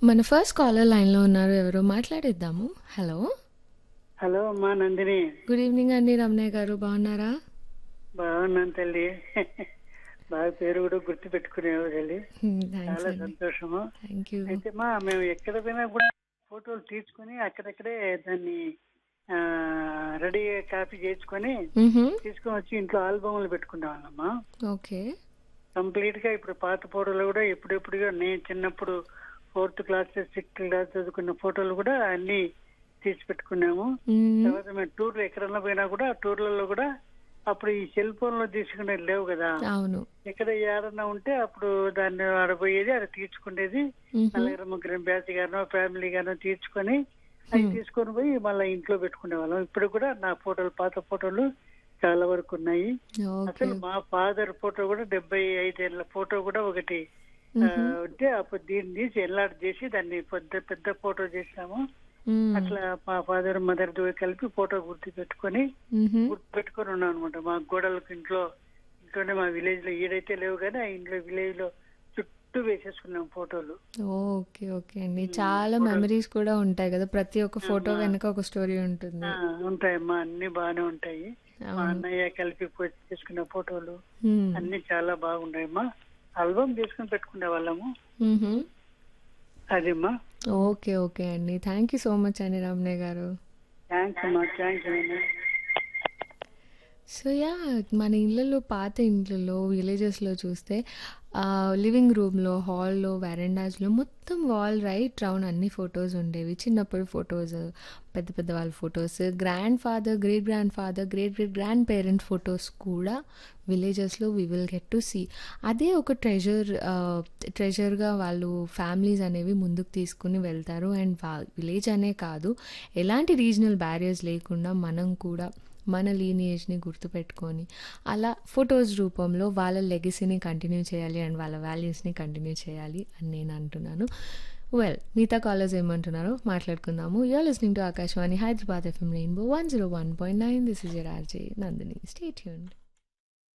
మన first caller లైన్లో ఉన్నారు ఎవరో మాట్లాడేద్దాము హలో హలో అమ్మా నందిని గుడ్ ఈవినింగ్ అండి రమణయ్య గారు బాగున్నారా బాగున్నాను తల్లి బాగా పేరు కూడా గుర్తు పెట్టుకునేవు తల్లి థ్యాంక్స్ చాలా అండి సంతోషము థ్యాంక్ యూ అయితే మా మేము ఎక్కడ పోయినా కూడా ఫోటోలు తీసుకుని అక్కడక్కడే దాన్ని రెడీ కాపీ చేసుకొని తీసుకొని వచ్చి ఇంట్లో ఆల్బమ్లు పెట్టుకునేవాళ్ళమ్మా ఓకే కంప్లీట్ గా ఇప్పుడు పాత ఫోటోలు కూడా ఎప్పుడెప్పుడుగా నేను చిన్నప్పుడు ఫోర్త్ క్లాస్ సిక్స్త్ క్లాస్ చదువుకున్న ఫోటోలు కూడా అన్ని తీసి పెట్టుకున్నాము తర్వాత మేము టూర్లు ఎక్కడన్నా పోయినా కూడా టూర్లలో కూడా అప్పుడు ఈ సెల్ ఫోన్ లో తీసుకునేది లేవు కదా అవును ఎక్కడ ఏడన్నా ఉంటే అప్పుడు దాన్ని ఆడపోయేది అది తీర్చుకునేది మ్మ్. నలుగురు ముగ్గురు బ్యాచ్ గానో ఫ్యామిలీ గానో తీర్చుకొని అవి తీసుకొని పోయి మళ్ళీ ఇంట్లో పెట్టుకునే వాళ్ళం ఇప్పుడు కూడా నా ఫోటోలు పాత ఫోటోలు చాలా వరకు ఉన్నాయి ఓకే అసలు మా ఫాదర్ ఫోటో కూడా డెబ్బై ఐదేళ్ల ఫోటో కూడా ఒకటి ఆ, ఉంటే అప్పుడు దీన్ని తీసి ఎల్లాడి చేసి దాన్ని పెద్ద పెద్ద ఫోటో చేసాము మ్మ్. అట్లా మా ఫాదర్ మదర్ కలిపి ఫోటో గుర్తు పెట్టుకొని మ్మ్. గుర్తు పెట్టుకొని ఉన్నాం అనమాట మా గోడలకు ఇంట్లో ఇంట్లోనే మా విలేజ్ లో ఈడైతే లేవు కానీ ఆ ఇంట్లో విలేజ్ లో చుట్టూ వేసేసుకున్నాం ఫోటోలు ఓకే ఓకే అండి చాలా మెమరీస్ కూడా ఉంటాయి కదా ప్రతి ఒక్క ఫోటో వెనక ఒక స్టోరీ ఉంటుంది ఆ, ఉంటాయమ్మా అన్ని బాగానే ఉంటాయి మా అవును అన్నయ్య కలిపి పోయి తీసుకున్న ఫోటోలు మ్మ్. అన్ని చాలా బాగున్నాయమ్మా ఆల్బమ్ తీసుకుని పెట్టుకునే వాళ్ళము మ్మ్. అదేమ్మా ఓకే ఓకే అండి థ్యాంక్ యూ సో మచ్ అండి రమణయ్య గారు థ్యాంక్స్ అమ్మా థ్యాంక్స్ అమ్మా సో యా మన ఇళ్ళల్లో పాత ఇండ్లలో విలేజెస్లో చూస్తే లివింగ్ రూమ్లో హాల్లో వెరెండాస్లో మొత్తం వాల్ రైట్ రౌండ్ అన్ని ఫొటోస్ ఉండేవి చిన్నప్పుడు ఫొటోస్ పెద్ద పెద్ద వాళ్ళ photos grandfather great grandfather great great grandparent photos కూడా విలేజెస్లో we will get to see అదే ఒక ట్రెజర్ ట్రెజర్గా వాళ్ళు ఫ్యామిలీస్ అనేవి ముందుకు తీసుకుని వెళ్తారు అండ్ విలేజ్ అనే కాదు ఎలాంటి రీజనల్ బ్యారియర్స్ లేకుండా మనం కూడా మన లీనియేజ్ని గుర్తుపెట్టుకొని అలా ఫొటోస్ రూపంలో వాళ్ళ లెగసీని కంటిన్యూ చేయాలి అండ్ వాళ్ళ వాల్యూస్ని కంటిన్యూ చేయాలి అని నేను అంటున్నాను వెల్ మిగతా కాలర్స్ ఏమంటున్నారో మాట్లాడుకుందాము you are listening to Akashvani Hyderabad FM rainbow one zero one point nine this is your RJ Nandini stay tuned